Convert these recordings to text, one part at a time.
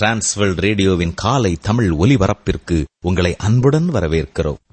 Transworld ரேடியோவின் காலை தமிழ் ஒலிபரப்பிற்கு உங்களை அன்புடன் வரவேற்கிறோம்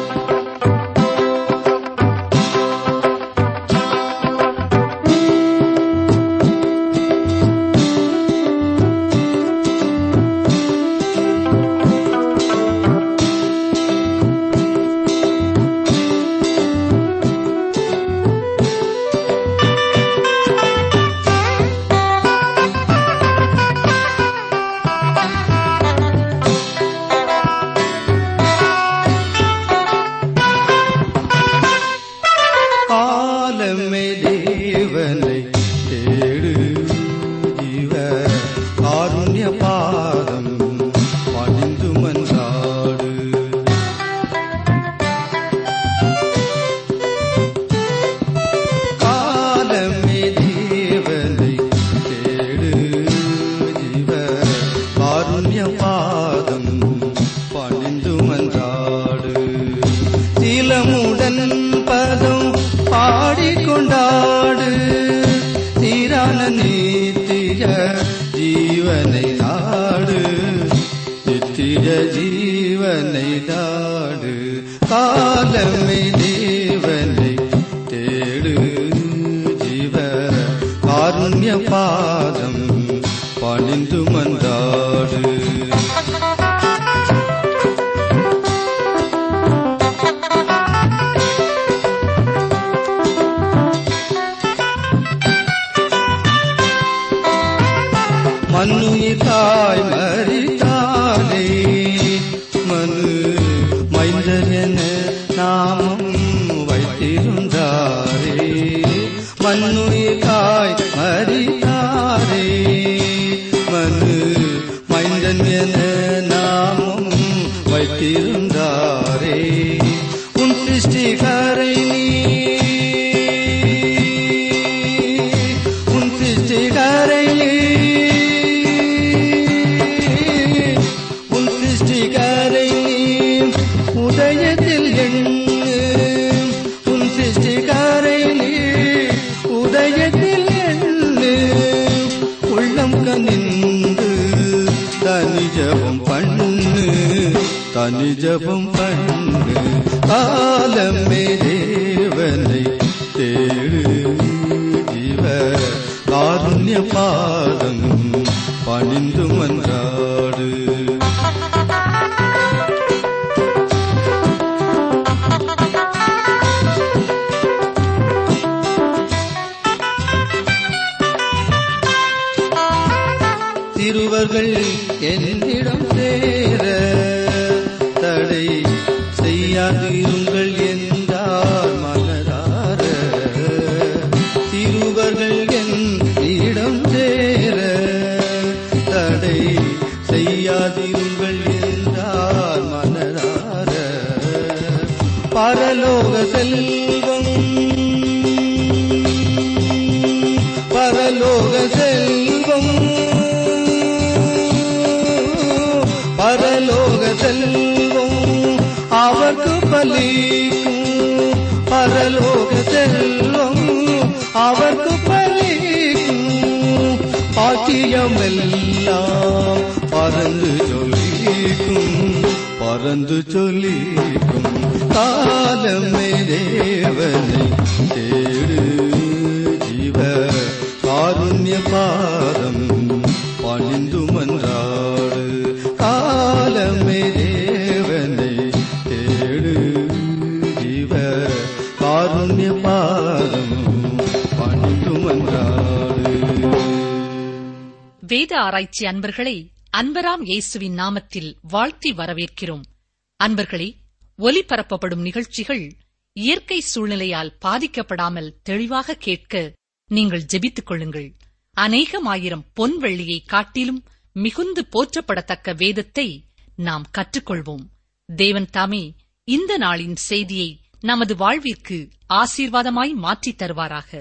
காலமே தேவனை தேடு இவ காருண்ய பாதம் பணிந்து மன்றாடு காலமே தேவனை தேடு இவ காருண்ய பாதம் பணிந்து மன்றாடு திலமுடன் பதம் பாடிக்கொண்டாடு தீரான நீத்திய ஜீவனை நாடு நித்திய ஜீவனை நாடு காலமே தேவனை தேடு ஜீவ காருண்ய பாதம் பணிந்து மன்றாடு மண்ணுயிர் தாய் மறித்தாலே மனு மைந்தர் என நாமம் வைத்திருந்தாரே மண்ணுயிர் தாய் மறித்தாரே மனு மைந்தன் என நாமம் வைத்திருந்தாரே உன் சிருஷ்டிகரை நீ உன் சிருஷ்டிகரை நீ உன் சிருஷ்டிகரை நீ உதயத்தில் எண்ணு உன் சிருஷ்டிகரை நீ உதயத்தில் எண்ணு உள்ளம் கனிந்து தனி ஜபம் பண்ணு தனி ஜபம் பண்ணு காலமே தேவனை தேடு ஜீவ காருண்ய பாதம் பணிந்து மன்றாடு திருவர்கள் என்னிடம் சேர தடை செய்யாதிருங்கள் என்றார் மனதார திருவர்கள் என்னிடம் சேர தடை செய்யாதிருங்கள் என்றார் மனதார பரலோக செல்வம் பரலோக செல்வம் பரலோக செல்வம் அவர்க்கு பலிக்கும் பரலோக செல்வம் அவர்க்கு பலிக்கும் பாக்கியமெல்லாம் பறந்து சொல்லிக்கும் பறந்து சொல்லிக்கும் காலமே தேவனை தேடு ஜீவ காருண்ய பாதம் பணிந்து மன்றாடு காலமே தேவனை தேடு ஜீவ காருண்ய பாதம் பணிந்து மன்றாடு வேத ஆராய்ச்சி அன்பர்களை அன்பராம் இயேசுவின் நாமத்தில் வாழ்த்தி வரவேற்கிறோம் அன்பர்களே ஒலிபரப்பப்படும் நிகழ்ச்சிகள் இயற்கை சூழ்நிலையால் பாதிக்கப்படாமல் தெளிவாக கேட்க நீங்கள் ஜெபித்துக் கொள்ளுங்கள் அநேகமாயிரம் பொன் வெள்ளியை காட்டிலும் மிகுந்து போற்றப்படத்தக்க வேதத்தை நாம் கற்றுக்கொள்வோம் தேவன் தாமே இந்த நாளின் செய்தியை நமது வாழ்விற்கு ஆசீர்வாதமாய் மாற்றித் தருவாராக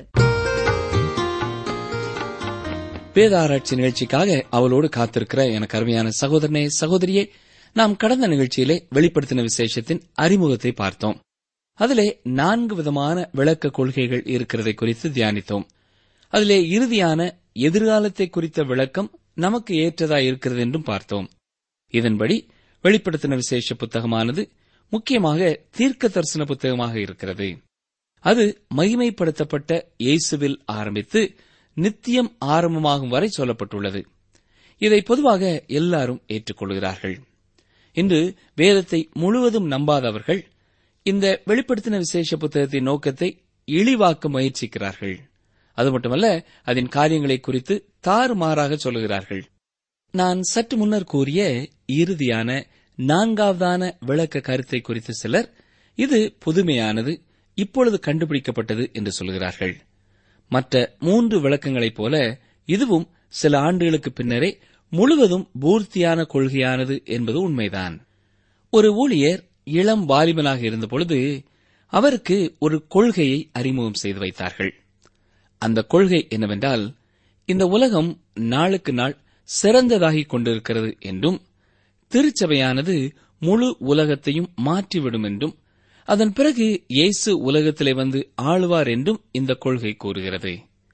வேத ஆராய்ச்சி நிகழ்ச்சிக்காக அவளோடு காத்திருக்கிற எனக்கு அருமையான சகோதரனே சகோதரியே நாம் கடந்த நிகழ்ச்சியிலே வெளிப்படுத்தின விசேஷத்தின் அறிமுகத்தை பார்த்தோம் அதிலே நான்கு விதமான விளக்க கொள்கைகள் இருக்கிறதை குறித்து தியானித்தோம் அதிலே இறுதியான எதிர்காலத்தை குறித்த விளக்கம் நமக்கு ஏற்றதா இருக்கிறது என்றும் பார்த்தோம் இதன்படி வெளிப்படுத்தின விசேஷ புத்தகமானது முக்கியமாக தீர்க்க தரிசன புத்தகமாக இருக்கிறது அது மகிமைப்படுத்தப்பட்ட இயேசுவில் ஆரம்பித்து நித்தியம் ஆரம்பமாகும் வரை சொல்லப்பட்டுள்ளது இதை பொதுவாக எல்லாரும் ஏற்றுக்கொள்கிறார்கள் இன்று வேதத்தை முழுவதும் நம்பாதவர்கள் இந்த வெளிப்படுத்தின விசேஷ புத்தகத்தின் நோக்கத்தை இழிவாக்க முயற்சிக்கிறார்கள் அது மட்டுமல்ல அதன் காரியங்களை குறித்து தாறுமாறாக சொல்லுகிறார்கள் நான் சற்று முன்னர் கூறிய இறுதியான நான்காவதான விளக்க கருத்தை குறித்து சிலர் இது புதுமையானது இப்பொழுது கண்டுபிடிக்கப்பட்டது என்று சொல்கிறார்கள் மற்ற மூன்று விளக்கங்களைப் போல இதுவும் சில ஆண்டுகளுக்கு பின்னரே முழுவதும் பூர்த்தியான கொள்கையானது என்பது உண்மைதான் ஒரு ஊழியர் இளம் வாலிபனாக இருந்தபொழுது அவருக்கு ஒரு கொள்கையை அறிமுகம் செய்து வைத்தார்கள் அந்த கொள்கை என்னவென்றால் இந்த உலகம் நாளுக்கு நாள் சிறந்ததாகிக் கொண்டிருக்கிறது என்றும் திருச்சபையானது முழு உலகத்தையும் மாற்றிவிடும் என்றும் அதன் பிறகு இயேசு உலகத்திலே வந்து ஆளுவார் என்றும் இந்த கொள்கை கூறுகிறது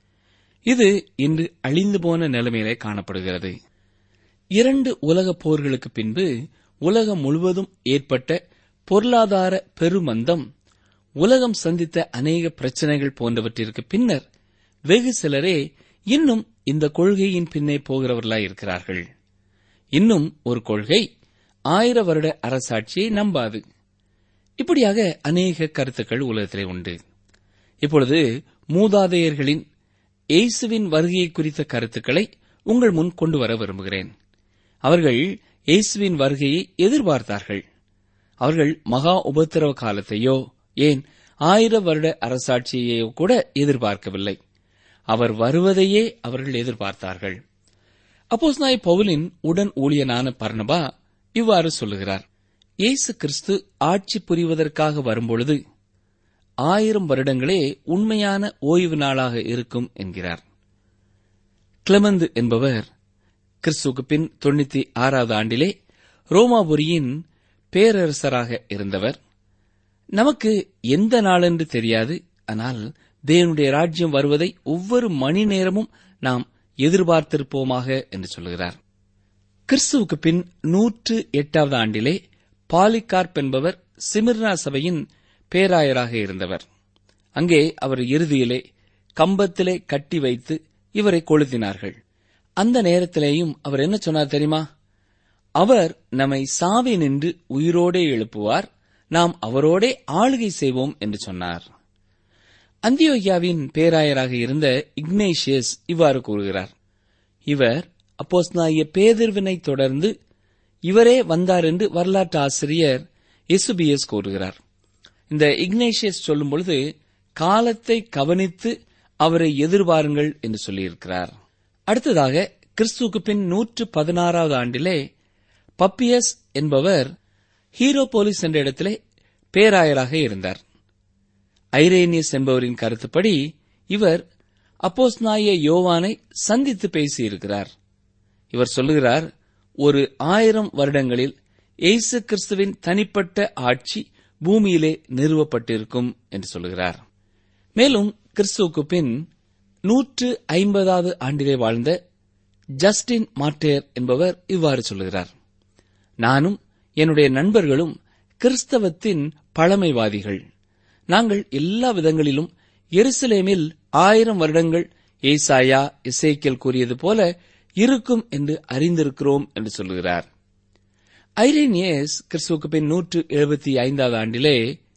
இது இன்று அழிந்து போன நிலைமையிலே காணப்படுகிறது இரண்டு உலகப் போர்களுக்கு பின்பு உலகம் முழுவதும் ஏற்பட்ட பொருளாதார பெருமந்தம் உலகம் சந்தித்த அநேக பிரச்சனைகள் போன்றவற்றிற்கு பின்னர் வெகு சிலரே இன்னும் இந்த கொள்கையின் பின்னே போகிறவர்களாய் இருக்கிறார்கள் இன்னும் ஒரு கொள்கை ஆயிர வருட அரசாட்சியை நம்பாது இப்படியாக அநேக கருத்துக்கள் உலகத்திலே உண்டு இப்பொழுது மூதாதையர்களின் இயேசுவின் வருகையை குறித்த கருத்துக்களை உங்கள் முன் கொண்டு வர விரும்புகிறேன் அவர்கள் இயேசுவின் வருகையை எதிர்பார்த்தார்கள் அவர்கள் மகா உபத்திரவ காலத்தையோ ஏன் ஆயிர வருட அரசாட்சியையோ கூட எதிர்பார்க்கவில்லை அவர் வருவதையே அவர்கள் எதிர்பார்த்தார்கள் அப்போஸ் நாய் பவுலின் உடன் ஊழியனான பர்ணபா இவ்வாறு சொல்லுகிறார் இயேசு கிறிஸ்து ஆட்சி புரிவதற்காக வரும்பொழுது ஆயிரம் வருடங்களே உண்மையான ஓய்வு நாளாக இருக்கும் என்கிறார் கிளமந்து என்பவர் கிறிஸ்துவுக்கு பின் தொண்ணூத்தி ஆறாவது ஆண்டிலே ரோமாபுரியின் பேரரசராக இருந்தவர் நமக்கு எந்த நாளென்று தெரியாது ஆனால் தேவனுடைய ராஜ்யம் வருவதை ஒவ்வொரு மணி நேரமும் நாம் எதிர்பார்த்திருப்போமாக என்று சொல்கிறார் கிறிஸ்துவுக்கு பின் நூற்று எட்டாவது ஆண்டிலே பாலிகார்ப் என்பவர் சிமிர்னா சபையின் பேராயராக இருந்தவர் அங்கே அவர் இறுதியிலே கம்பத்திலே கட்டி வைத்து இவரை கொளுத்தினார்கள் அந்த நேரத்திலேயும் அவர் என்ன சொன்னார் தெரியுமா அவர் நம்மை சாவி நின்று உயிரோடே எழுப்புவார் நாம் அவரோடே ஆளுகை செய்வோம் என்று சொன்னார் அந்தியோகியாவின் பேராயராக இருந்த இக்னேஷியஸ் இவ்வாறு கூறுகிறார் இவர் அப்போஸ்நாய பேதிர்வினை தொடர்ந்து இவரே வந்தார் என்று வரலாற்று ஆசிரியர் எசுபியஸ் கூறுகிறார் இந்த இக்னேஷியஸ் சொல்லும் பொழுது காலத்தை கவனித்து அவரை எதிர்பாருங்கள் என்று சொல்லியிருக்கிறார் அடுத்ததாக கிறிஸ்துவுக்கு பின் நூற்று பதினாறாவது ஆண்டிலே பப்பியஸ் என்பவர் ஹீரோபோலிஸ் என்ற இடத்திலே பேராயராக இருந்தார் ஐரேனியஸ் என்பவரின் கருத்துப்படி இவர் அப்போஸ்நாய யோவானை சந்தித்து பேசியிருக்கிறார் இவர் சொல்லுகிறார் ஒரு ஆயிரம் வருடங்களில் இயேசு கிறிஸ்துவின் தனிப்பட்ட ஆட்சி பூமியிலே நிறுவப்பட்டிருக்கும் என்று சொல்லுகிறார் மேலும் கிறிஸ்துவுக்கு பின் நூற்று ஐம்பதாவது ஆண்டிலே வாழ்ந்த ஜஸ்டின் மார்டேர் என்பவர் இவ்வாறு சொல்லுகிறார் நானும் என்னுடைய நண்பர்களும் கிறிஸ்தவத்தின் பழமைவாதிகள் நாங்கள் எல்லா விதங்களிலும் எருசலேமில் ஆயிரம் வருடங்கள் ஏசாயா இசைக்கேல் கூறியது போல இருக்கும் என்று அறிந்திருக்கிறோம் என்று சொல்லுகிறார் ஐரேனியஸ் கிறிஸ்துவுக்கு பின் நூற்று எழுபத்தி ஐந்தாவது ஆண்டிலே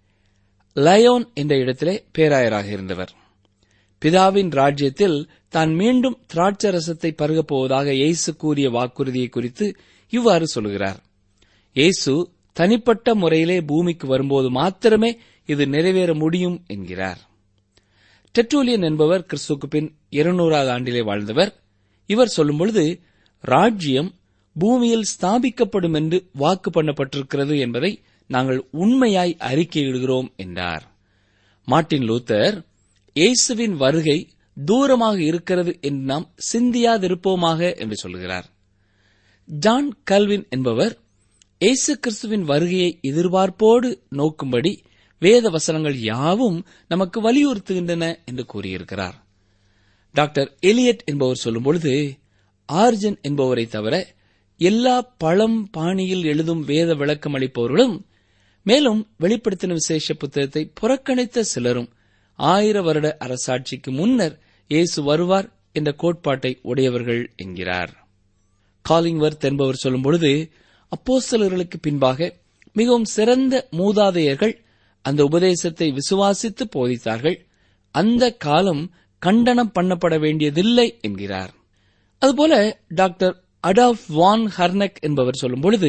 லயோன் என்ற இடத்திலே பேராயராக இருந்தவர் பிதாவின் ராஜ்யத்தில் தான் மீண்டும் திராட்சரசத்தை பருகப் போவதாக இயேசு கூறிய வாக்குறுதியை குறித்து இவ்வாறு சொல்கிறார் இயேசு தனிப்பட்ட முறையிலே பூமிக்கு வரும்போது மாத்திரமே இது நிறைவேற முடியும் என்கிறார் டெட்ரோலியன் என்பவர் கிறிஸ்துக்கு பின் இருநூறாவது ஆண்டிலே வாழ்ந்தவர் இவர் சொல்லும் பொழுது ராஜ்யம் பூமியில் ஸ்தாபிக்கப்படும் என்று வாக்கு பண்ணப்பட்டிருக்கிறது என்பதை நாங்கள் உண்மையாய் அறிக்கையிடுகிறோம் என்றார் மார்ட்டின் லூத்தர் இயேசுவின் வருகை தூரமாக இருக்கிறது என்று நாம் சிந்தியாதிருப்போமாக என்று சொல்கிறார் ஜான் கல்வின் என்பவர் இயேசு கிறிஸ்துவின் வருகையை எதிர்பார்ப்போடு நோக்கும்படி வேத வசனங்கள் யாவும் நமக்கு வலியுறுத்துகின்றன என்று கூறியிருக்கிறார் டாக்டர் எலியட் என்பவர் சொல்லும்பொழுது ஆர்ஜன் என்பவரை தவிர எல்லா பழம் பாணியில் எழுதும் வேத விளக்கம் அளிப்பவர்களும் மேலும் வெளிப்படுத்தின விசேஷ புத்தகத்தை புறக்கணித்த சிலரும் ஆயிர வருட அரசாட்சிக்கு முன்னர் இயேசு வருவார் என்ற கோட்பாட்டை உடையவர்கள் என்கிறார் காலிங்வர்த் என்பவர் சொல்லும் பொழுது அப்போஸ்தலர்களுக்கு பின்பாக மிகவும் சிறந்த மூதாதையர்கள் அந்த உபதேசத்தை விசுவாசித்து போதித்தார்கள் அந்த காலம் கண்டனம் பண்ணப்பட வேண்டியதில்லை என்கிறார் அதுபோல டாக்டர் அடால்ஃப் வான் ஹர்னக் என்பவர் சொல்லும் பொழுது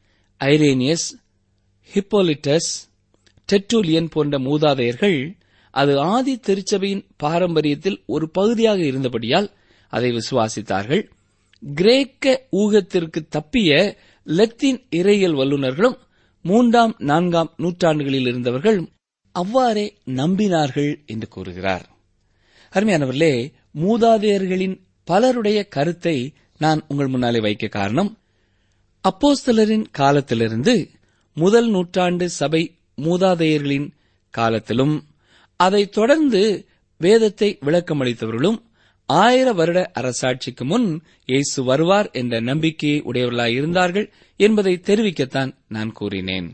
ஐரேனியஸ் ஹிப்போலிட்டஸ் டெட்டூலியன் போன்ற மூதாதையர்கள் அது ஆதி திருச்சபையின் பாரம்பரியத்தில் ஒரு பகுதியாக இருந்தபடியால் அதை விசுவாசித்தார்கள் கிரேக்க ஊகத்திற்கு தப்பிய லத்தீன் இறையியல் வல்லுநர்களும் மூன்றாம் நான்காம் நூற்றாண்டுகளில் இருந்தவர்கள் அவ்வாறே நம்பினார்கள் என்று கூறுகிறார் அருமையானவர்களே மூதாதையர்களின் பலருடைய கருத்தை நான் உங்கள் முன்னாலே வைக்க காரணம் அப்போஸ்தலரின் காலத்திலிருந்து முதல் நூற்றாண்டு சபை மூதாதையர்களின் காலத்திலும் அதைத் தொடர்ந்து வேதத்தை விளக்கமளித்தவர்களும் ஆயிர வருட அரசாட்சிக்கு முன் இயேசு வருவார் என்ற நம்பிக்கையை உடையவர்களாய் இருந்தார்கள் என்பதை தெரிவிக்கத்தான் நான் கூறினேன்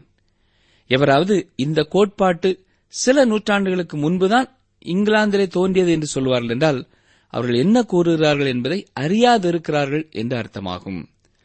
எவராவது இந்த கோட்பாட்டு சில நூற்றாண்டுகளுக்கு முன்புதான் இங்கிலாந்திலே தோன்றியது என்று சொல்வார்கள் என்றால் அவர்கள் என்ன கூறுகிறார்கள் என்பதை அறியாதிருக்கிறார்கள் என்று அர்த்தமாகும்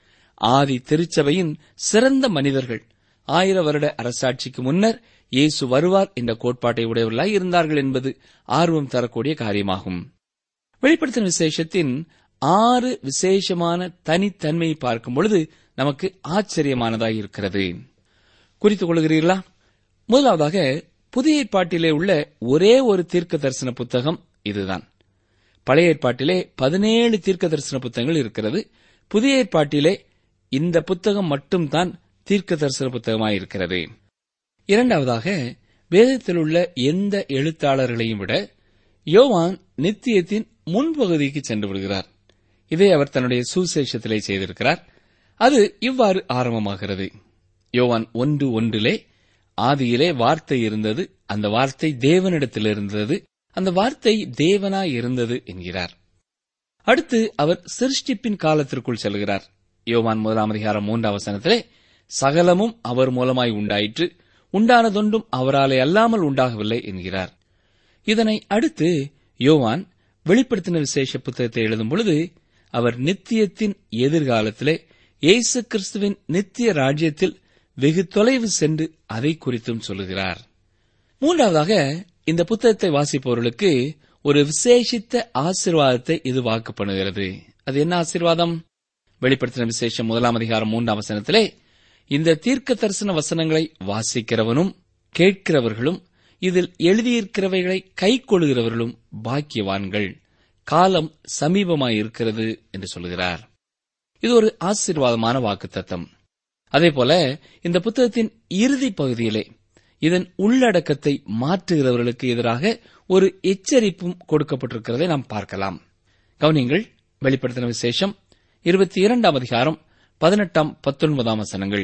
ஆதி திருச்சபையின் சிறந்த மனிதர்கள் ஆயிர வருட அரசாட்சிக்கு முன்னர் இயேசு வருவார் என்ற கோட்பாட்டை உடையவர்களாய் இருந்தார்கள் என்பது ஆர்வம் தரக்கூடிய காரியமாகும் வெளிப்படுத்தின விசேஷத்தின் ஆறு விசேஷமான தனித்தன்மையை பார்க்கும் பொழுது நமக்கு ஆச்சரியமானதாய் இருக்கிறது குறித்துக் கொள்கிறீர்களா முதலாவதாக புதிய ஏற்பாட்டிலே உள்ள ஒரே ஒரு தீர்க்க தரிசன புத்தகம் இதுதான் பழைய ஏற்பாட்டிலே பதினேழு தீர்க்க தரிசன புத்தகங்கள் இருக்கிறது புதிய ஏற்பாட்டிலே இந்த புத்தகம் மட்டும்தான் தீர்க்க தரிசன புத்தகமாய் இருக்கிறது இரண்டாவதாக வேதத்தில் உள்ள எந்த எழுத்தாளர்களையும் விட யோவான் நித்தியத்தின் முன்பகுதிக்கு சென்று விடுகிறார் இதை அவர் தன்னுடைய சுசேஷத்திலே செய்திருக்கிறார் அது இவ்வாறு ஆரம்பமாகிறது யோவான் ஒன்று ஒன்றிலே ஆதியிலே வார்த்தை இருந்தது அந்த வார்த்தை தேவனிடத்தில் இருந்தது அந்த வார்த்தை தேவனாய் இருந்தது என்கிறார் அடுத்து அவர் சிருஷ்டிப்பின் காலத்திற்குள் செல்கிறார் யோவான் முதலாம் அதிகாரம் மூன்றாம் வசனத்திலே சகலமும் அவர் மூலமாய் உண்டாயிற்று உண்டானதொன்றும் அவராலே அல்லாமல் உண்டாகவில்லை என்கிறார் இதனை அடுத்து யோவான் வெளிப்படுத்தின விசேஷ புத்தகத்தை எழுதும் பொழுது அவர் நித்தியத்தின் எதிர்காலத்திலே இயேசு கிறிஸ்துவின் நித்திய ராஜ்யத்தில் வெகு தொலைவு சென்று அதை குறித்தும் சொல்லுகிறார் மூன்றாவதாக இந்த புத்தகத்தை வாசிப்பவர்களுக்கு ஒரு விசேஷித்த ஆசிர்வாதத்தை இது வாக்கு பண்ணுகிறது அது என்ன ஆசீர்வாதம் வெளிப்படுத்தின விசேஷம் முதலாம் அதிகாரம் மூன்றாம் வசனத்திலே இந்த தீர்க்க தரிசன வசனங்களை வாசிக்கிறவனும் கேட்கிறவர்களும் இதில் எழுதியிருக்கிறவைகளை கை கொள்கிறவர்களும் பாக்கியவான்கள் காலம் சமீபமாயிருக்கிறது என்று சொல்கிறார் இது ஒரு ஆசீர்வாதமான வாக்குத்தத்தம் அதேபோல இந்த புத்தகத்தின் இறுதி பகுதியிலே இதன் உள்ளடக்கத்தை மாற்றுகிறவர்களுக்கு எதிராக ஒரு எச்சரிப்பும் கொடுக்கப்பட்டிருக்கிறதை நாம் பார்க்கலாம் கவனியங்கள் வெளிப்படுத்தின விசேஷம் இருபத்தி இரண்டாம் அதிகாரம் பதினெட்டாம் பத்தொன்பதாம் வசனங்கள்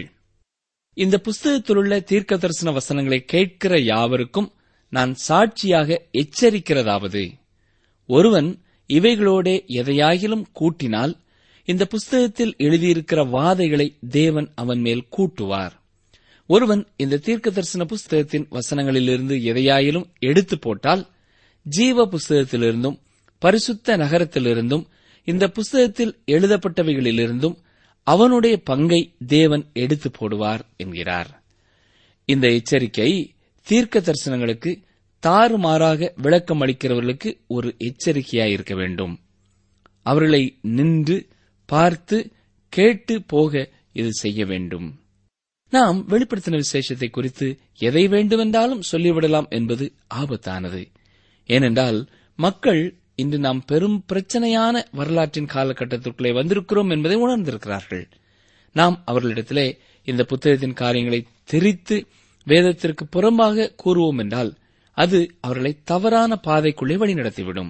இந்த புஸ்தகத்திலுள்ள தீர்க்க தரிசன வசனங்களை கேட்கிற யாவருக்கும் நான் சாட்சியாக எச்சரிக்கிறதாவது ஒருவன் இவைகளோடே எதையாகிலும் கூட்டினால் இந்த புஸ்தகத்தில் எழுதியிருக்கிற வாதைகளை தேவன் அவன் மேல் கூட்டுவார் ஒருவன் இந்த தீர்க்க தரிசன புஸ்தகத்தின் வசனங்களிலிருந்து எதையாயிலும் எடுத்து போட்டால் ஜீவ புஸ்தகத்திலிருந்தும் பரிசுத்த நகரத்திலிருந்தும் இந்த புஸ்தகத்தில் எழுதப்பட்டவைகளிலிருந்தும் அவனுடைய பங்கை தேவன் எடுத்து போடுவார் என்கிறார் இந்த எச்சரிக்கை தீர்க்க தரிசனங்களுக்கு தாறுமாறாக விளக்கம் அளிக்கிறவர்களுக்கு ஒரு எச்சரிக்கையாயிருக்க வேண்டும் அவர்களை நின்று பார்த்து கேட்டு போக இது செய்ய வேண்டும் நாம் வெளிப்படுத்தின விசேஷத்தை குறித்து எதை வேண்டுமென்றாலும் சொல்லிவிடலாம் என்பது ஆபத்தானது ஏனென்றால் மக்கள் இன்று நாம் பெரும் பிரச்சனையான வரலாற்றின் காலகட்டத்திற்குள்ளே வந்திருக்கிறோம் என்பதை உணர்ந்திருக்கிறார்கள் நாம் அவர்களிடத்திலே இந்த புத்தகத்தின் காரியங்களை திரித்து வேதத்திற்கு புறம்பாக கூறுவோம் என்றால் அது அவர்களை தவறான பாதைக்குள்ளே வழிநடத்திவிடும்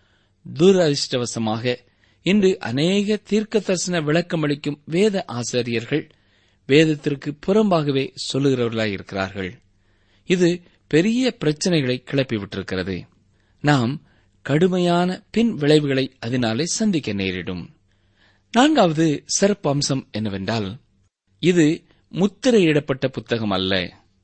துரதிருஷ்டவசமாக இன்று அநேக தீர்க்க தரிசன விளக்கமளிக்கும் வேத ஆசிரியர்கள் வேதத்திற்கு புறம்பாகவே சொல்லுகிறவர்களாய் இருக்கிறார்கள் இது பெரிய பிரச்சனைகளை கிளப்பிவிட்டிருக்கிறது நாம் கடுமையான பின் விளைவுகளை அதனாலே சந்திக்க நேரிடும் நான்காவது சிறப்பு அம்சம் என்னவென்றால் இது முத்திரையிடப்பட்ட புத்தகம் அல்ல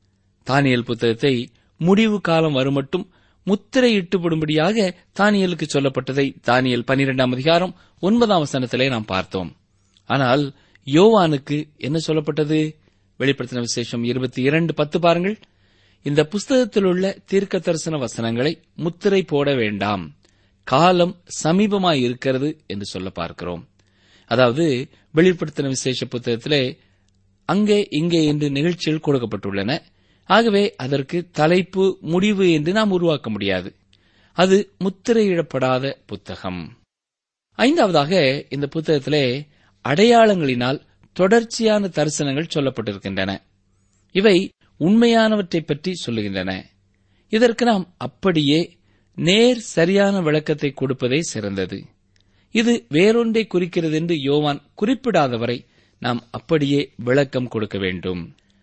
தானியல் புத்தகத்தை முடிவு காலம் வருமட்டும் முத்திரையிட்டுப்படும்படியாக தானியலுக்கு சொல்லப்பட்டதை தானியல் பனிரெண்டாம் அதிகாரம் ஒன்பதாம் வசனத்திலே நாம் பார்த்தோம் ஆனால் யோவானுக்கு என்ன சொல்லப்பட்டது வெளிப்படுத்தின விசேஷம் இருபத்தி இரண்டு பத்து பாருங்கள் இந்த புஸ்தகத்தில் உள்ள தீர்க்க தரிசன வசனங்களை முத்திரை போட வேண்டாம் காலம் சமீபமாய் இருக்கிறது என்று சொல்ல பார்க்கிறோம் அதாவது வெளிப்படுத்தின விசேஷ புத்தகத்திலே அங்கே இங்கே என்று நிகழ்ச்சிகள் கொடுக்கப்பட்டுள்ளன ஆகவே அதற்கு தலைப்பு முடிவு என்று நாம் உருவாக்க முடியாது அது முத்திரையிடப்படாத புத்தகம் ஐந்தாவதாக இந்த புத்தகத்திலே அடையாளங்களினால் தொடர்ச்சியான தரிசனங்கள் சொல்லப்பட்டிருக்கின்றன இவை உண்மையானவற்றை பற்றி சொல்லுகின்றன இதற்கு நாம் அப்படியே நேர் சரியான விளக்கத்தை கொடுப்பதே சிறந்தது இது வேறொன்றை குறிக்கிறது என்று யோவான் குறிப்பிடாதவரை நாம் அப்படியே விளக்கம் கொடுக்க வேண்டும்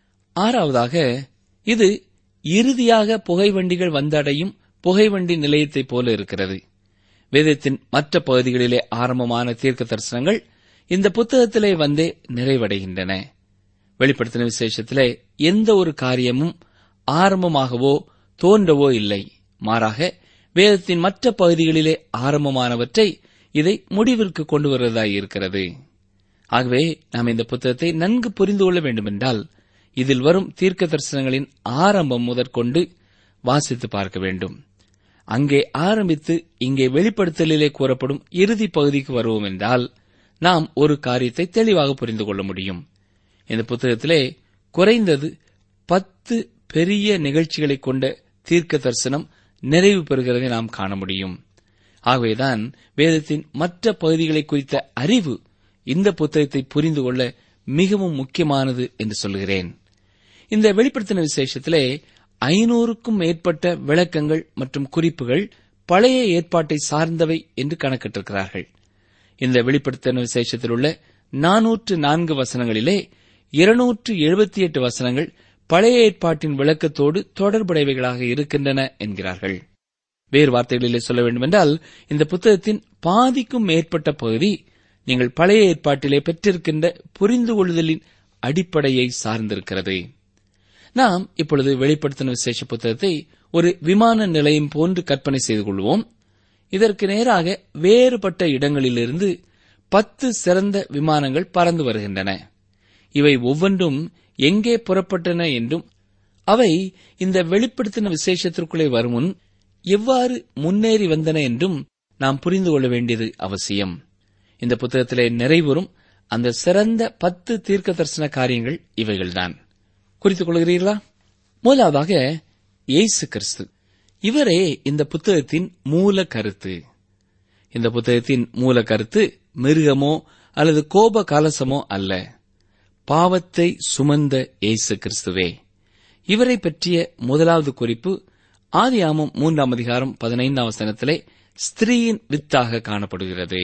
ஆறாவதாக இது இறுதியாக புகைவண்டிகள் வந்தடையும் புகைவண்டி நிலையத்தைப் போல இருக்கிறது வேதத்தின் மற்ற பகுதிகளிலே ஆரம்பமான தீர்க்க தரிசனங்கள் இந்த புத்தகத்திலே வந்தே நிறைவடைகின்றன வெளிப்படுத்தின விசேஷத்திலே எந்த ஒரு காரியமும் ஆரம்பமாகவோ தோன்றவோ இல்லை மாறாக வேதத்தின் மற்ற பகுதிகளிலே ஆரம்பமானவற்றை இதை முடிவிற்கு கொண்டு வருவதாய் இருக்கிறது ஆகவே நாம் இந்த புத்தகத்தை நன்கு புரிந்து கொள்ள வேண்டுமென்றால் இதில் வரும் தீர்க்க தரிசனங்களின் ஆரம்பம் முதற்கொண்டு வாசித்து பார்க்க வேண்டும் அங்கே ஆரம்பித்து இங்கே வெளிப்படுத்தலிலே கூறப்படும் இறுதி பகுதிக்கு வருவோம் என்றால் நாம் ஒரு காரியத்தை தெளிவாக புரிந்து கொள்ள முடியும் இந்த புத்தகத்திலே குறைந்தது பத்து பெரிய நிகழ்ச்சிகளை கொண்ட தீர்க்க தரிசனம் நிறைவு பெறுகிறதை நாம் காண முடியும் ஆகவேதான் வேதத்தின் மற்ற பகுதிகளை குறித்த அறிவு இந்த புத்தகத்தை புரிந்து கொள்ள மிகவும் முக்கியமானது என்று சொல்கிறேன் இந்த வெளிப்படுத்தின விசேஷத்திலே ஐநூறுக்கும் மேற்பட்ட விளக்கங்கள் மற்றும் குறிப்புகள் பழைய ஏற்பாட்டை சார்ந்தவை என்று கணக்கிட்டிருக்கிறார்கள் இந்த வெளிப்படுத்தின விசேஷத்தில் உள்ள நானூற்று நான்கு வசனங்களிலே இருநூற்று எழுபத்தி எட்டு வசனங்கள் பழைய ஏற்பாட்டின் விளக்கத்தோடு தொடர்புடையவைகளாக இருக்கின்றன என்கிறார்கள் வேறு வார்த்தைகளிலே சொல்ல வேண்டுமென்றால் இந்த புத்தகத்தின் பாதிக்கும் மேற்பட்ட பகுதி நீங்கள் பழைய ஏற்பாட்டிலே பெற்றிருக்கின்ற புரிந்து கொள்ளுதலின் அடிப்படையை சார்ந்திருக்கிறது நாம் இப்பொழுது வெளிப்படுத்தின விசேஷ புத்தகத்தை ஒரு விமான நிலையம் போன்று கற்பனை செய்து கொள்வோம் இதற்கு நேராக வேறுபட்ட இடங்களிலிருந்து பத்து சிறந்த விமானங்கள் பறந்து வருகின்றன இவை ஒவ்வொன்றும் எங்கே புறப்பட்டன என்றும் அவை இந்த வெளிப்படுத்தின விசேஷத்திற்குள்ளே வரும் முன் எவ்வாறு முன்னேறி வந்தன என்றும் நாம் புரிந்து கொள்ள வேண்டியது அவசியம் இந்த புத்தகத்திலே நிறைவுறும் அந்த சிறந்த பத்து தீர்க்க தரிசன காரியங்கள் இவைகள்தான் குறித்துக் கொள்கிறீர்களா முதலாவதாக இயேசு கிறிஸ்து இவரே இந்த புத்தகத்தின் மூல கருத்து இந்த புத்தகத்தின் மூல கருத்து மிருகமோ அல்லது கோப கலசமோ அல்ல பாவத்தை சுமந்த இயேசு கிறிஸ்துவே இவரை பற்றிய முதலாவது குறிப்பு ஆதியாமம் மூன்றாம் அதிகாரம் பதினைந்தாம் வசனத்திலே ஸ்திரீயின் வித்தாக காணப்படுகிறது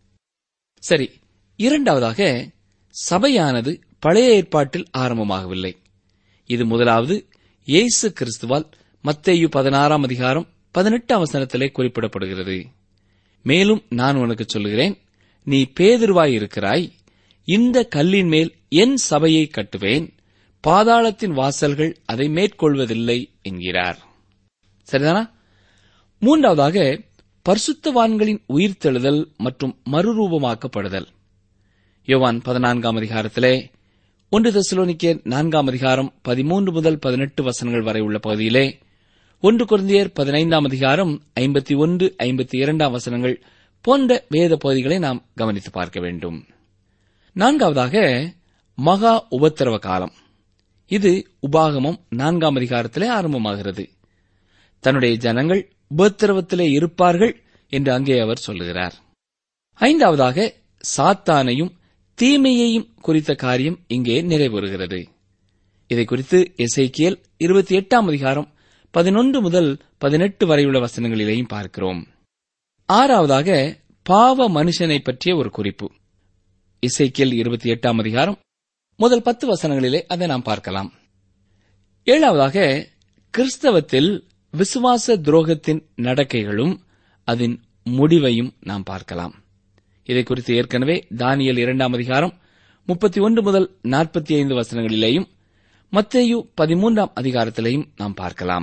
சரி இரண்டாவதாக சபையானது பழைய ஏற்பாட்டில் ஆரம்பமாகவில்லை இது முதலாவது இயேசு கிறிஸ்துவால் மத்தேயு பதினாறாம் அதிகாரம் பதினெட்டாம் வசனத்திலே குறிப்பிடப்படுகிறது மேலும் நான் உனக்கு சொல்லுகிறேன் நீ பேதிருவாய் இருக்கிறாய் இந்த கல்லின் மேல் என் சபையை கட்டுவேன் பாதாளத்தின் வாசல்கள் அதை மேற்கொள்வதில்லை என்கிறார் சரிதானா மூன்றாவதாக பரிசுத்தவான்களின் உயிர்த்தெழுதல் மற்றும் மறுரூபமாக்கப்படுதல் யோவான் பதினான்காம் அதிகாரத்திலே ஒன்று தெசலோனிக்கேர் நான்காம் அதிகாரம் பதிமூன்று முதல் பதினெட்டு வசனங்கள் வரை உள்ள பகுதியிலே ஒன்று குருந்தியர் பதினைந்தாம் அதிகாரம் ஐம்பத்தி ஒன்று ஐம்பத்தி இரண்டாம் வசனங்கள் போன்ற வேத பகுதிகளை நாம் கவனித்து பார்க்க வேண்டும் நான்காவதாக மகா உபத்திரவ காலம் இது உபாகமம் நான்காம் அதிகாரத்திலே ஆரம்பமாகிறது தன்னுடைய ஜனங்கள் உபத்திரவத்திலே இருப்பார்கள் என்று அங்கே அவர் சொல்லுகிறார் ஐந்தாவதாக சாத்தானையும் தீமையையும் குறித்த காரியம் இங்கே நிறைவேறுகிறது இதை குறித்து எசைக்கியல் இருபத்தி எட்டாம் அதிகாரம் பதினொன்று முதல் பதினெட்டு வரையுள்ள வசனங்களிலேயும் பார்க்கிறோம் ஆறாவதாக பாவ மனுஷனை பற்றிய ஒரு குறிப்பு இசைக்கியல் இருபத்தி எட்டாம் அதிகாரம் முதல் பத்து வசனங்களிலே அதை நாம் பார்க்கலாம் ஏழாவதாக கிறிஸ்தவத்தில் விசுவாச துரோகத்தின் நடக்கைகளும் அதன் முடிவையும் நாம் பார்க்கலாம் இதை குறித்து ஏற்கனவே தானியல் இரண்டாம் அதிகாரம் முப்பத்தி ஒன்று முதல் நாற்பத்தி ஐந்து வசனங்களிலேயும் மத்தேயு பதிமூன்றாம் அதிகாரத்திலேயும் நாம் பார்க்கலாம்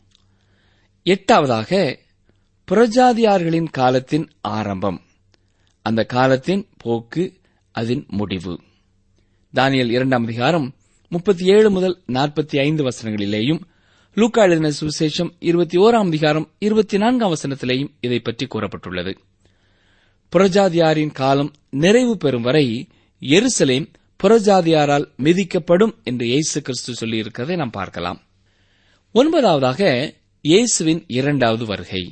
எட்டாவதாக புறஜாதியார்களின் காலத்தின் ஆரம்பம் அந்த காலத்தின் போக்கு அதன் முடிவு தானியல் இரண்டாம் அதிகாரம் முப்பத்தி ஏழு முதல் நாற்பத்தி ஐந்து வசனங்களிலேயும் லூக்கா எழுதின சுவிசேஷம் இருபத்தி ஓராம் அதிகாரம் இருபத்தி நான்காம் வசனத்திலேயும் இதை பற்றி கூறப்பட்டுள்ளது புறஜாதியாரின் காலம் நிறைவு பெறும் வரை எருசலேம் புறஜாதியாரால் மிதிக்கப்படும் என்று இயேசு கிறிஸ்து சொல்லியிருக்கிறதை நாம் பார்க்கலாம் ஒன்பதாவதாக இயேசுவின் இரண்டாவது வருகை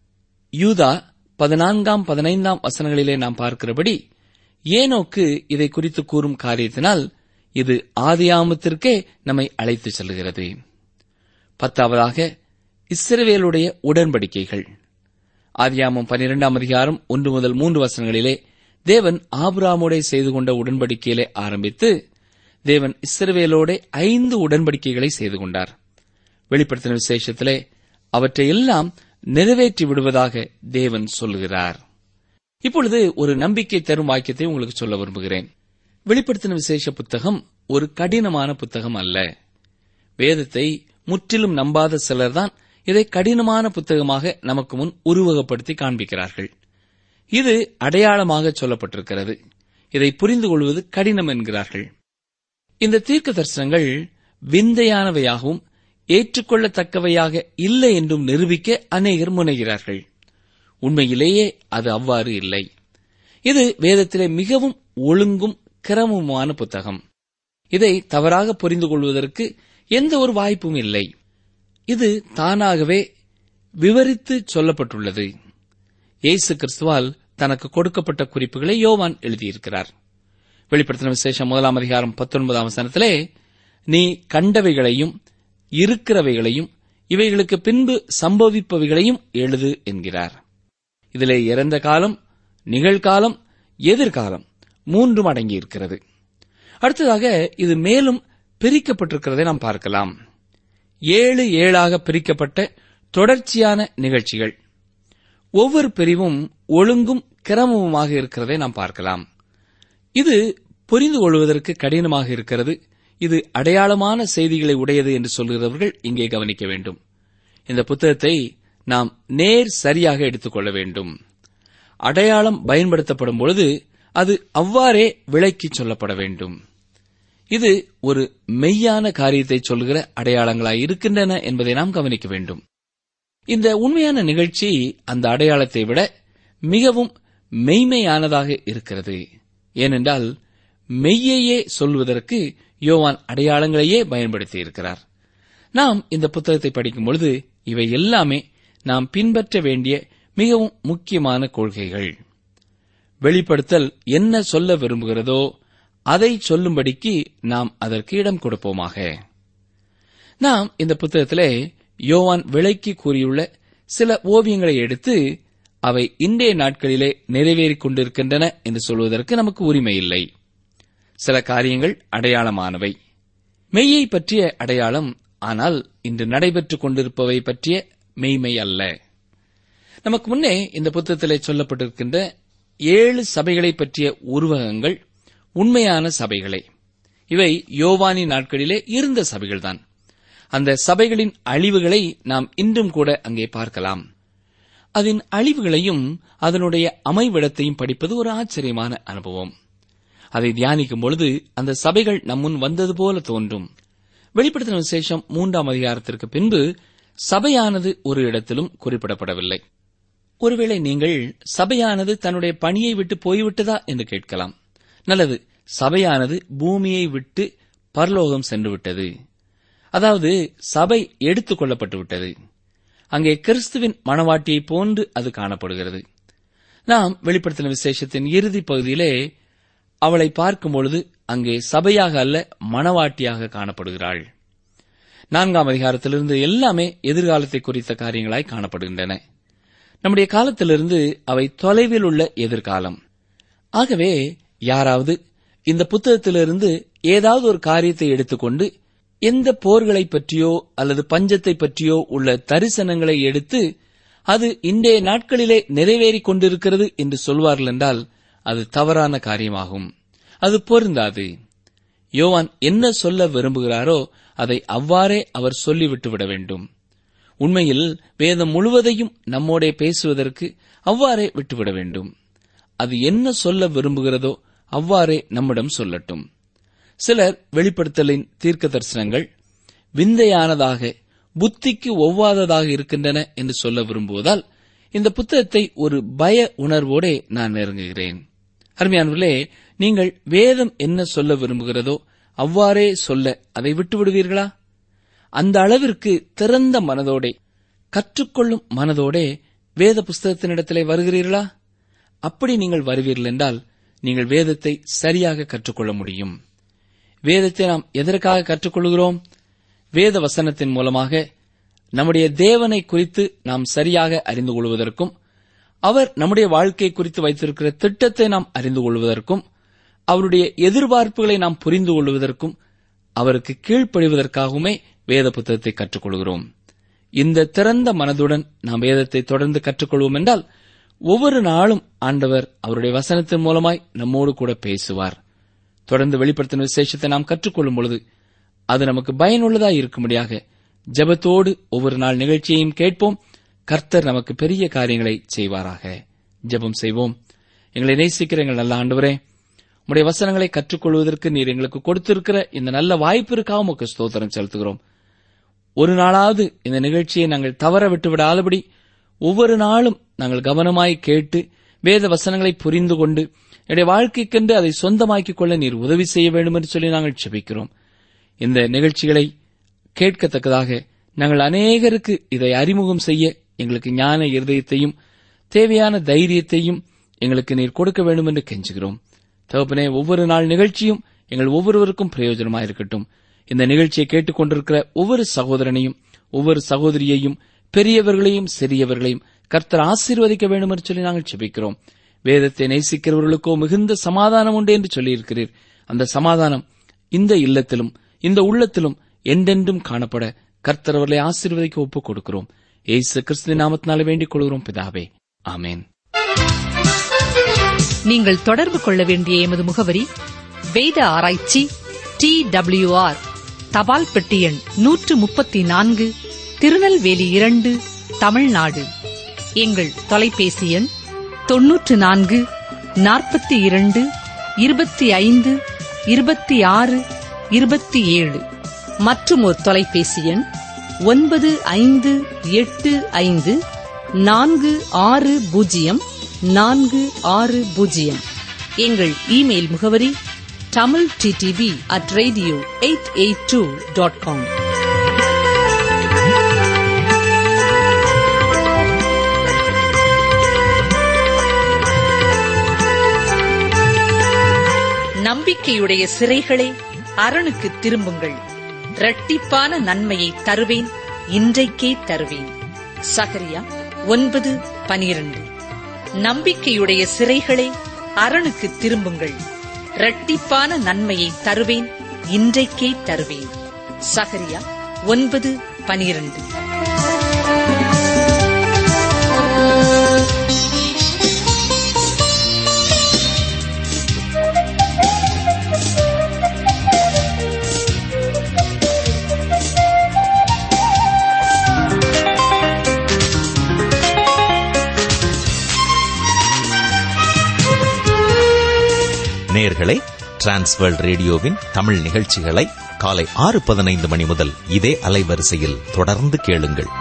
யூதா பதினான்காம் பதினைந்தாம் வசனங்களிலே நாம் பார்க்கிறபடி ஏனோக்கு இதை குறித்து கூறும் காரியத்தினால் இது ஆதியாமத்திற்கே நம்மை அழைத்துச் செல்கிறது பத்தாவதாக இஸ்ரவேலுடைய உடன்படிக்கைகள் ஆதியாமம் பனிரெண்டாம் அதிகாரம் ஒன்று முதல் மூன்று வசனங்களிலே தேவன் ஆபிராமோடே செய்து கொண்ட உடன்படிக்கையிலே ஆரம்பித்து தேவன் இஸ்ரவேலோடே ஐந்து உடன்படிக்கைகளை செய்து கொண்டார் வெளிப்படுத்தின விசேஷத்திலே அவற்றையெல்லாம் நிறைவேற்றி விடுவதாக தேவன் சொல்லுகிறார் இப்பொழுது ஒரு நம்பிக்கை தரும் வாக்கியத்தை உங்களுக்கு சொல்ல விரும்புகிறேன் வெளிப்படுத்தின விசேஷ புத்தகம் ஒரு கடினமான புத்தகம் அல்ல வேதத்தை முற்றிலும் நம்பாத சிலர்தான் இதை கடினமான புத்தகமாக நமக்கு முன் உருவகப்படுத்தி காண்பிக்கிறார்கள் இது அடையாளமாக சொல்லப்பட்டிருக்கிறது இதை புரிந்து கொள்வது கடினம் என்கிறார்கள் இந்த தீர்க்க தரிசனங்கள் விந்தையானவையாகவும் ஏற்றுக்கொள்ளத்தக்கவையாக இல்லை என்றும் நிரூபிக்க அநேகர் முனைகிறார்கள் உண்மையிலேயே அது அவ்வாறு இல்லை இது வேதத்திலே மிகவும் ஒழுங்கும் கிரமமான புத்தகம் இதை தவறாக புரிந்து கொள்வதற்கு எந்த ஒரு வாய்ப்பும் இல்லை இது தானாகவே விவரித்து சொல்லப்பட்டுள்ளது இயேசு கிறிஸ்துவால் தனக்கு கொடுக்கப்பட்ட குறிப்புகளை யோவான் எழுதியிருக்கிறார் வெளிப்படுத்தின விசேஷம் முதலாம் அதிகாரம் பத்தொன்பதாம் வசனத்திலே நீ கண்டவைகளையும் இருக்கிறவைகளையும் இவைகளுக்கு பின்பு சம்பவிப்பவைகளையும் எழுது என்கிறார் இதிலே இறந்த காலம் நிகழ்காலம் எதிர்காலம் மூன்றும் அடங்கியிருக்கிறது அடுத்ததாக இது மேலும் பிரிக்கப்பட்டிருக்கிறதை நாம் பார்க்கலாம் ஏழு ஏழாக பிரிக்கப்பட்ட தொடர்ச்சியான நிகழ்ச்சிகள் ஒவ்வொரு பிரிவும் ஒழுங்கும் கிரமமுமாக இருக்கிறதை நாம் பார்க்கலாம் இது புரிந்து கொள்வதற்கு கடினமாக இருக்கிறது இது அடையாளமான செய்திகளை உடையது என்று சொல்கிறவர்கள் இங்கே கவனிக்க வேண்டும் இந்த புத்தகத்தை நாம் நேர் சரியாக எடுத்துக்கொள்ள வேண்டும் அடையாளம் பயன்படுத்தப்படும் பொழுது அது அவ்வாறே விளக்கிச் சொல்லப்பட வேண்டும் இது ஒரு மெய்யான காரியத்தை சொல்கிற அடையாளங்களாய் இருக்கின்றன என்பதை நாம் கவனிக்க வேண்டும் இந்த உண்மையான நிகழ்ச்சி அந்த அடையாளத்தை விட மிகவும் மெய்மையானதாக இருக்கிறது ஏனென்றால் மெய்யையே சொல்வதற்கு யோவான் அடையாளங்களையே பயன்படுத்தி இருக்கிறார் நாம் இந்த புத்தகத்தை படிக்கும் பொழுது இவை எல்லாமே நாம் பின்பற்ற வேண்டிய மிகவும் முக்கியமான கொள்கைகள் வெளிப்படுத்தல் என்ன சொல்ல விரும்புகிறதோ அதை சொல்லும்படிக்கு நாம் அதற்கு இடம் கொடுப்போமாக நாம் இந்த புத்தகத்திலே யோவான் விலைக்கு கூறியுள்ள சில ஓவியங்களை எடுத்து அவை இன்றைய நாட்களிலே நிறைவேறிக் கொண்டிருக்கின்றன என்று சொல்வதற்கு நமக்கு உரிமை இல்லை சில காரியங்கள் அடையாளமானவை மெய்யை பற்றிய அடையாளம் ஆனால் இன்று நடைபெற்றுக் கொண்டிருப்பவை பற்றிய மெய்மை அல்ல நமக்கு முன்னே இந்த புத்தகத்திலே சொல்லப்பட்டிருக்கின்ற ஏழு சபைகளை பற்றிய உருவகங்கள் உண்மையான சபைகளே இவை யோவானி நாட்களிலே இருந்த சபைகள்தான் அந்த சபைகளின் அழிவுகளை நாம் இன்றும் கூட அங்கே பார்க்கலாம் அதன் அழிவுகளையும் அதனுடைய அமைவிடத்தையும் படிப்பது ஒரு ஆச்சரியமான அனுபவம் அதை தியானிக்கும் பொழுது அந்த சபைகள் நம்முன் வந்தது போல தோன்றும் வெளிப்படுத்தின விசேஷம் மூன்றாம் அதிகாரத்திற்கு பின்பு சபையானது ஒரு இடத்திலும் குறிப்பிடப்படவில்லை ஒருவேளை நீங்கள் சபையானது தன்னுடைய பணியை விட்டு போய்விட்டதா என்று கேட்கலாம் நல்லது சபையானது பூமியை விட்டு பரலோகம் சென்று விட்டது அதாவது சபை எடுத்துக் கொள்ளப்பட்டு விட்டது அங்கே கிறிஸ்துவின் மணவாட்டியை போன்று அது காணப்படுகிறது நாம் வெளிப்படுத்தின விசேஷத்தின் இறுதி பகுதியிலே அவளை பார்க்கும் பொழுது அங்கே சபையாக அல்ல மணவாட்டியாக காணப்படுகிறாள் நான்காம் அதிகாரத்திலிருந்து எல்லாமே எதிர்காலத்தை குறித்த காரியங்களாய் காணப்படுகின்றன நம்முடைய காலத்திலிருந்து அவை தொலைவில் உள்ள எதிர்காலம் ஆகவே யாராவது இந்த புத்தகத்திலிருந்து ஏதாவது ஒரு காரியத்தை எடுத்துக்கொண்டு எந்த போர்களை பற்றியோ அல்லது பஞ்சத்தை பற்றியோ உள்ள தரிசனங்களை எடுத்து அது இன்றைய நாட்களிலே நிறைவேறிக் கொண்டிருக்கிறது என்று சொல்வார்கள் என்றால் அது தவறான காரியமாகும் அது பொருந்தாது யோவான் என்ன சொல்ல விரும்புகிறாரோ அதை அவ்வாறே அவர் சொல்லிவிட்டு விட வேண்டும் உண்மையில் வேதம் முழுவதையும் நம்மோடே பேசுவதற்கு அவ்வாறே விட்டுவிட வேண்டும் அது என்ன சொல்ல விரும்புகிறதோ அவ்வாறே நம்மிடம் சொல்லட்டும் சிலர் வெளிப்படுத்தலின் தீர்க்க தரிசனங்கள் விந்தையானதாக புத்திக்கு ஒவ்வாததாக இருக்கின்றன என்று சொல்ல விரும்புவதால் இந்த புத்தகத்தை ஒரு பய உணர்வோடே நான் நெருங்குகிறேன் அருமையானவர்களே நீங்கள் வேதம் என்ன சொல்ல விரும்புகிறதோ அவ்வாறே சொல்ல அதை விட்டு விடுவீர்களா அந்த அளவிற்கு திறந்த மனதோடே கற்றுக்கொள்ளும் மனதோடே வேத புஸ்தகத்தினிடத்திலே வருகிறீர்களா அப்படி நீங்கள் வருவீர்கள் என்றால் நீங்கள் வேதத்தை சரியாக கற்றுக்கொள்ள முடியும் வேதத்தை நாம் எதற்காக கற்றுக்கொள்கிறோம் வேத வசனத்தின் மூலமாக நம்முடைய தேவனை குறித்து நாம் சரியாக அறிந்து கொள்வதற்கும் அவர் நம்முடைய வாழ்க்கை குறித்து வைத்திருக்கிற திட்டத்தை நாம் அறிந்து கொள்வதற்கும் அவருடைய எதிர்பார்ப்புகளை நாம் புரிந்து கொள்வதற்கும் அவருக்கு கீழ்ப்படிவதற்காகவுமே வேத புத்தகத்தை கற்றுக்கொள்கிறோம் இந்த திறந்த மனதுடன் நாம் வேதத்தை தொடர்ந்து கற்றுக்கொள்வோம் என்றால் ஒவ்வொரு நாளும் ஆண்டவர் அவருடைய வசனத்தின் மூலமாய் நம்மோடு கூட பேசுவார் தொடர்ந்து வெளிப்படுத்தின விசேஷத்தை நாம் கற்றுக்கொள்ளும் பொழுது அது நமக்கு பயனுள்ளதாய் இருக்கும்படியாக ஜெபத்தோடு ஒவ்வொரு நாள் நிகழ்ச்சியையும் கேட்போம் கர்த்தர் நமக்கு பெரிய காரியங்களை செய்வாராக ஜெபம் செய்வோம் எங்களை நேசிக்கிற எங்கள் நல்ல ஆண்டவரே உடைய வசனங்களை கற்றுக்கொள்வதற்கு நீர் எங்களுக்கு கொடுத்திருக்கிற இந்த நல்ல வாய்ப்பிற்காக உமக்கு ஸ்தோத்திரம் செலுத்துகிறோம் ஒரு நாளாவது இந்த நிகழ்ச்சியை நாங்கள் தவற விட்டுவிடாதபடி ஒவ்வொரு நாளும் நாங்கள் கவனமாய் கேட்டு வேத வசனங்களை புரிந்து கொண்டு என்னுடைய வாழ்க்கைக்கென்று அதை சொந்தமாக்கிக் கொள்ள நீர் உதவி செய்ய வேண்டும் என்று சொல்லி நாங்கள் செபிக்கிறோம் இந்த நிகழ்ச்சிகளை கேட்கத்தக்கதாக நாங்கள் அநேகருக்கு இதை அறிமுகம் செய்ய எங்களுக்கு ஞான இருதயத்தையும் தேவையான தைரியத்தையும் எங்களுக்கு நீர் கொடுக்க வேண்டும் என்று கெஞ்சுகிறோம் தகப்பனே ஒவ்வொரு நாள் நிகழ்ச்சியும் எங்கள் ஒவ்வொருவருக்கும் பிரயோஜனமாயிருக்கட்டும் இந்த நிகழ்ச்சியை கேட்டுக்கொண்டிருக்கிற ஒவ்வொரு சகோதரனையும் ஒவ்வொரு சகோதரியையும் பெரியவர்களையும் சிறியவர்களையும் கர்த்தர் ஆசீர்வதிக்க வேண்டும் என்று சொல்லி நாங்கள் செபிக்கிறோம் வேதத்தை நேசிக்கிறவர்களுக்கோ மிகுந்த சமாதானம் உண்டு என்று சொல்லியிருக்கிறீர் அந்த சமாதானம் இந்த இல்லத்திலும் இந்த உள்ளத்திலும் என்றென்றும் காணப்பட கர்த்தர் அவர்களை ஆசீர்வதிக்க ஒப்புக் கொடுக்கிறோம் ஏசு கிறிஸ்து நாமத்தினால வேண்டிக் கொள்கிறோம் பிதாவே ஆமேன் நீங்கள் தொடர்பு கொள்ள வேண்டிய எமது முகவரி வேத ஆராய்ச்சி டி ஆர் தபால் பெட்டி எண் நூற்று முப்பத்தி நான்கு திருநெல்வேலி இரண்டு தமிழ்நாடு எங்கள் தொலைபேசி எண் தொன்னூற்று நான்கு நாற்பத்தி இரண்டு இருபத்தி ஐந்து இருபத்தி ஆறு இருபத்தி ஏழு மற்றும் ஒரு தொலைபேசி எண் ஒன்பது ஐந்து எட்டு ஐந்து நான்கு ஆறு பூஜ்ஜியம் நான்கு ஆறு பூஜ்ஜியம் எங்கள் இமெயில் முகவரி Tamil TDV at radio eight eight two dot com நம்பிக்கையுடைய சிறைகளே அரணுக்கு திரும்புங்கள் இரட்டிப்பான நன்மையை தருவேன் இன்றைக்கே தருவேன் சகரியா ஒன்பது பனிரண்டு நம்பிக்கையுடைய சிறைகளே அரணுக்கு திரும்புங்கள் இரட்டிப்பான நன்மையை தருவேன் இன்றைக்கே தருவேன் சகரியா ஒன்பது பனிரண்டு நேர்களே டிரான்ஸ்வேர்ல்ட் ரேடியோவின் தமிழ் நிகழ்ச்சிகளை காலை ஆறு பதினைந்து மணி முதல் இதே அலைவரிசையில் தொடர்ந்து கேளுங்கள்